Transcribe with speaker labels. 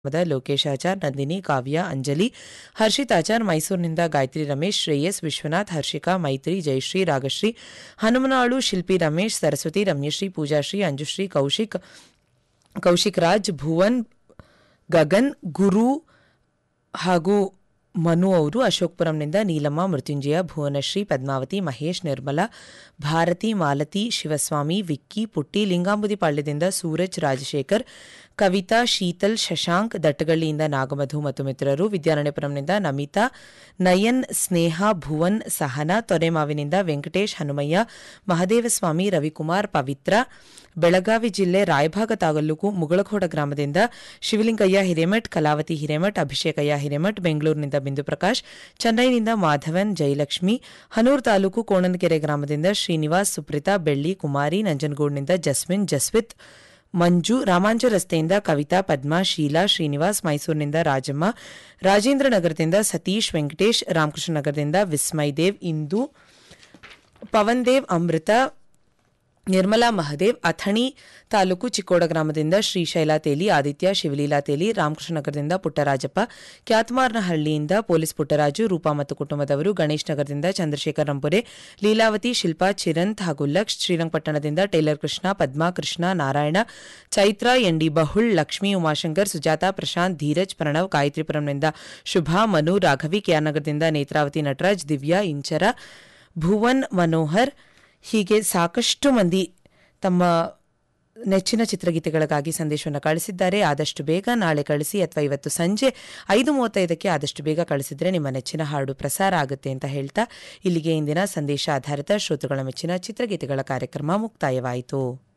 Speaker 1: ಮದ ಲೋಕೇಶ್ ಆಚಾರ್ ನಂದಿನಿ ಕಾವ್ಯ ಅಂಜಲಿ ಹರ್ಷಿತ್ ಆಚಾರ್ ಮೈಸೂರಿನಿಂದ ಗಾಯತ್ರಿ ರಮೇಶ್ ಶ್ರೇಯಸ್ ವಿಶ್ವನಾಥ್ ಹರ್ಷಿಕಾ ಮೈತ್ರಿ ಜಯಶ್ರೀ ರಾಗಶ್ರೀ ಹನುಮನಾಳು ಶಿಲ್ಪಿ ರಮೇಶ್ ಸರಸ್ವತಿ ರಮ್ಯಶ್ರೀ ಪೂಜಾಶ್ರೀ ಅಂಜುಶ್ರೀ ಕೌಶಿಕ್ ಕೌಶಿಕ್ ರಾಜ್ ಭುವನ್ ಗಗನ್ ಗುರು ಹಾಗೂ ಮನು ಅವರು ಅಶೋಕ್ಪುರಂನಿಂದ ನೀಲಮ್ಮ ಮೃತ್ಯುಂಜಯ ಭುವನಶ್ರೀ ಪದ್ಮಾವತಿ ಮಹೇಶ್ ನಿರ್ಮಲಾ ಭಾರತಿ ಮಾಲತಿ ಶಿವಸ್ವಾಮಿ ವಿಕ್ಕಿ ಪುಟ್ಟಿ ಲಿಂಗಾಂಬುದಿ ಪಾಳ್ಯದಿಂದ ಸೂರಜ್ ರಾಜಶೇಖರ್ ಕವಿತಾ ಶೀತಲ್ ಶಶಾಂಕ್ ದಟ್ಟಗಳ್ಳಿಯಿಂದ ನಾಗಮಧು ಮತ್ತು ಮಿತ್ರರು ವಿದ್ಯಾರಣ್ಯಪುರಂನಿಂದ ನಮಿತಾ ನಯನ್ ಸ್ನೇಹ ಭುವನ್ ಸಹನಾ ತೊರೆಮಾವಿನಿಂದ ವೆಂಕಟೇಶ್ ಹನುಮಯ್ಯ ಮಹದೇವಸ್ವಾಮಿ ರವಿಕುಮಾರ್ ಪವಿತ್ರ ಬೆಳಗಾವಿ ಜಿಲ್ಲೆ ರಾಯಭಾಗ ತಾಲೂಕು ಮುಗಳಖೋಡ ಗ್ರಾಮದಿಂದ ಶಿವಲಿಂಗಯ್ಯ ಹಿರೇಮಠ್ ಕಲಾವತಿ ಹಿರೇಮಠ್ ಅಭಿಷೇಕಯ್ಯ ಹಿರೇಮಠ್ ಬೆಂಗಳೂರಿನಿಂದ ಬಿಂದು ಪ್ರಕಾಶ್ ಚೆನ್ನೈನಿಂದ ಮಾಧವನ್ ಜಯಲಕ್ಷ್ಮಿ ಹನೂರು ತಾಲೂಕು ಕೋಣನಕೆರೆ ಗ್ರಾಮದಿಂದ ಶ್ರೀನಿವಾಸ್ ಸುಪ್ರಿತಾ ಬೆಳ್ಳಿ ಕುಮಾರಿ ನಂಜನಗೂಡಿನಿಂದ ಜಸ್ವಿನ್ ಜಸ್ವಿತ್ ಮಂಜು ರಾಮಾಂಜ ರಸ್ತೆಯಿಂದ ಕವಿತಾ ಪದ್ಮಾ ಶೀಲಾ ಶ್ರೀನಿವಾಸ್ ಮೈಸೂರಿನಿಂದ ರಾಜಮ್ಮ ರಾಜೇಂದ್ರ ನಗರದಿಂದ ಸತೀಶ್ ವೆಂಕಟೇಶ್ ರಾಮಕೃಷ್ಣ ನಗರದಿಂದ ವಿಸ್ಮಯ್ ದೇವ್ ಇಂದು ಪವನ್ ದೇವ್ ಅಮೃತ ನಿರ್ಮಲಾ ಮಹದೇವ್ ಅಥಣಿ ತಾಲೂಕು ಚಿಕ್ಕೋಡ ಗ್ರಾಮದಿಂದ ಶ್ರೀಶೈಲ ತೇಲಿ ಆದಿತ್ಯ ಶಿವಲೀಲಾ ತೇಲಿ ರಾಮಕೃಷ್ಣ ನಗರದಿಂದ ಪುಟ್ಟರಾಜಪ್ಪ ಕ್ಯಾತ್ಮಾರ್ನಹಳ್ಳಿಯಿಂದ ಪೊಲೀಸ್ ಪುಟ್ಟರಾಜು ರೂಪಾ ಮತ್ತು ಕುಟುಂಬದವರು ಗಣೇಶ್ ನಗರದಿಂದ ಚಂದ್ರಶೇಖರ್ ರಂಪುರೆ ಲೀಲಾವತಿ ಶಿಲ್ಪಾ ಚಿರಂತ್ ಹಾಗೂ ಲಕ್ಷ್ ಶ್ರೀರಂಗಪಟ್ಟಣದಿಂದ ಟೇಲರ್ ಕೃಷ್ಣ ಪದ್ಮಾ ಕೃಷ್ಣ ನಾರಾಯಣ ಚೈತ್ರ ಎನ್ಡಿ ಬಹುಳ್ ಲಕ್ಷ್ಮೀ ಉಮಾಶಂಕರ್ ಸುಜಾತ ಪ್ರಶಾಂತ್ ಧೀರಜ್ ಪ್ರಣವ್ ಗಾಯತ್ರಿಪುರಂನಿಂದ ಶುಭಾ ಮನು ರಾಘವಿ ಕೆಆರ್ ನಗರದಿಂದ ನೇತ್ರಾವತಿ ನಟರಾಜ್ ದಿವ್ಯಾ ಇಂಚರ ಭುವನ್ ಮನೋಹರ್ ಹೀಗೆ ಸಾಕಷ್ಟು ಮಂದಿ ತಮ್ಮ ನೆಚ್ಚಿನ ಚಿತ್ರಗೀತೆಗಳಿಗಾಗಿ ಸಂದೇಶವನ್ನು ಕಳಿಸಿದ್ದಾರೆ ಆದಷ್ಟು ಬೇಗ ನಾಳೆ ಕಳಿಸಿ ಅಥವಾ ಇವತ್ತು ಸಂಜೆ ಐದು ಮೂವತ್ತೈದಕ್ಕೆ ಆದಷ್ಟು ಬೇಗ ಕಳಿಸಿದ್ರೆ ನಿಮ್ಮ ನೆಚ್ಚಿನ ಹಾಡು ಪ್ರಸಾರ ಆಗುತ್ತೆ ಅಂತ ಹೇಳ್ತಾ ಇಲ್ಲಿಗೆ ಇಂದಿನ ಸಂದೇಶ ಆಧಾರಿತ ಶ್ರೋತೃಗಳ ಮೆಚ್ಚಿನ ಚಿತ್ರಗೀತೆಗಳ ಕಾರ್ಯಕ್ರಮ ಮುಕ್ತಾಯವಾಯಿತು